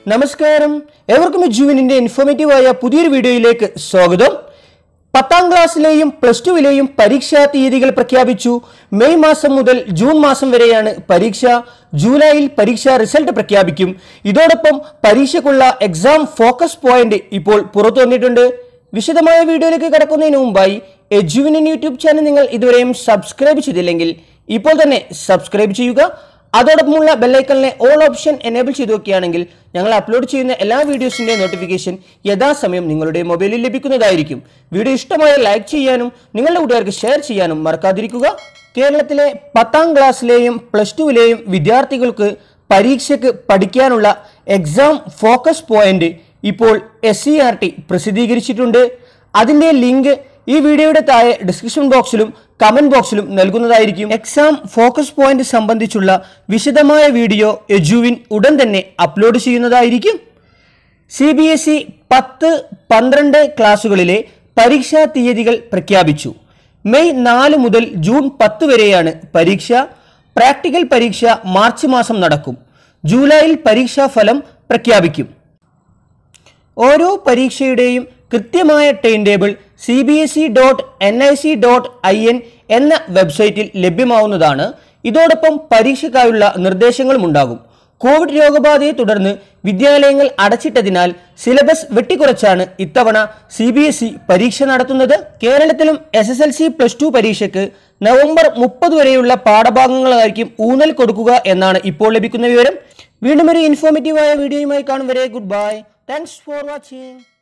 നമസ്കാരം ഏവർക്കും ജുവിനിന്റെ ഇൻഫോർമേറ്റീവായ പുതിയൊരു വീഡിയോയിലേക്ക് സ്വാഗതം പത്താം ക്ലാസ്സിലെയും പ്ലസ് ടുവിലെയും പരീക്ഷാ തീയതികൾ പ്രഖ്യാപിച്ചു മെയ് മാസം മുതൽ ജൂൺ മാസം വരെയാണ് പരീക്ഷ ജൂലൈയിൽ പരീക്ഷാ റിസൾട്ട് പ്രഖ്യാപിക്കും ഇതോടൊപ്പം പരീക്ഷയ്ക്കുള്ള എക്സാം ഫോക്കസ് പോയിന്റ് ഇപ്പോൾ പുറത്തു വന്നിട്ടുണ്ട് വിശദമായ വീഡിയോയിലേക്ക് കടക്കുന്നതിന് മുമ്പായി എജുവിനൻ യൂട്യൂബ് ചാനൽ നിങ്ങൾ ഇതുവരെയും സബ്സ്ക്രൈബ് ചെയ്തില്ലെങ്കിൽ ഇപ്പോൾ തന്നെ സബ്സ്ക്രൈബ് ചെയ്യുക അതോടൊപ്പമുള്ള ബെല്ലൈക്കണിലെ ഓൾ ഓപ്ഷൻ എനേബിൾ ചെയ്ത് നോക്കുകയാണെങ്കിൽ ഞങ്ങൾ അപ്ലോഡ് ചെയ്യുന്ന എല്ലാ വീഡിയോസിന്റെ നോട്ടിഫിക്കേഷൻ യഥാസമയം നിങ്ങളുടെ മൊബൈലിൽ ലഭിക്കുന്നതായിരിക്കും വീഡിയോ ഇഷ്ടമായ ലൈക്ക് ചെയ്യാനും നിങ്ങളുടെ കൂട്ടുകാർക്ക് ഷെയർ ചെയ്യാനും മറക്കാതിരിക്കുക കേരളത്തിലെ പത്താം ക്ലാസ്സിലെയും പ്ലസ് ടുവിലെയും വിദ്യാർത്ഥികൾക്ക് പരീക്ഷയ്ക്ക് പഠിക്കാനുള്ള എക്സാം ഫോക്കസ് പോയിന്റ് ഇപ്പോൾ എസ് സി ആർ ടി പ്രസിദ്ധീകരിച്ചിട്ടുണ്ട് അതിന്റെ ലിങ്ക് ഈ വീഡിയോയുടെ താഴെ ഡിസ്ക്രിപ്ഷൻ ബോക്സിലും കമന്റ് ബോക്സിലും നൽകുന്നതായിരിക്കും എക്സാം ഫോക്കസ് പോയിന്റ് സംബന്ധിച്ചുള്ള വിശദമായ വീഡിയോ എജുവിൻ ഉടൻ തന്നെ അപ്ലോഡ് ചെയ്യുന്നതായിരിക്കും സി ബി എസ് ഇ പത്ത് പന്ത്രണ്ട് ക്ലാസ്സുകളിലെ പരീക്ഷാ തീയതികൾ പ്രഖ്യാപിച്ചു മെയ് നാല് മുതൽ ജൂൺ പത്ത് വരെയാണ് പരീക്ഷ പ്രാക്ടിക്കൽ പരീക്ഷ മാർച്ച് മാസം നടക്കും ജൂലൈയിൽ പരീക്ഷാ ഫലം പ്രഖ്യാപിക്കും ഓരോ പരീക്ഷയുടെയും കൃത്യമായ time table C B S E dot N I C dot I N എന്ന വെബ്സൈറ്റിൽ ലഭ്യമാവുന്നതാണ് ഇതോടൊപ്പം പരീക്ഷയ്ക്കായുള്ള നിർദ്ദേശങ്ങളും ഉണ്ടാകും കോവിഡ് രോഗബാധയെ തുടർന്ന് വിദ്യാലയങ്ങൾ അടച്ചിട്ടതിനാൽ സിലബസ് വെട്ടിക്കുറച്ചാണ് ഇത്തവണ സി ബി എസ് ഇ പരീക്ഷ നടത്തുന്നത് കേരളത്തിലും S S L C plus two പരീക്ഷയ്ക്ക് നവംബർ മുപ്പത് വരെയുള്ള പാഠഭാഗങ്ങളായിരിക്കും ഊന്നൽ കൊടുക്കുക എന്നാണ് ഇപ്പോൾ ലഭിക്കുന്ന വിവരം വീണ്ടും ഒരു ഇൻഫോർമേറ്റീവായ വീഡിയോയുമായി കാണും വരെ good bye thanks for watching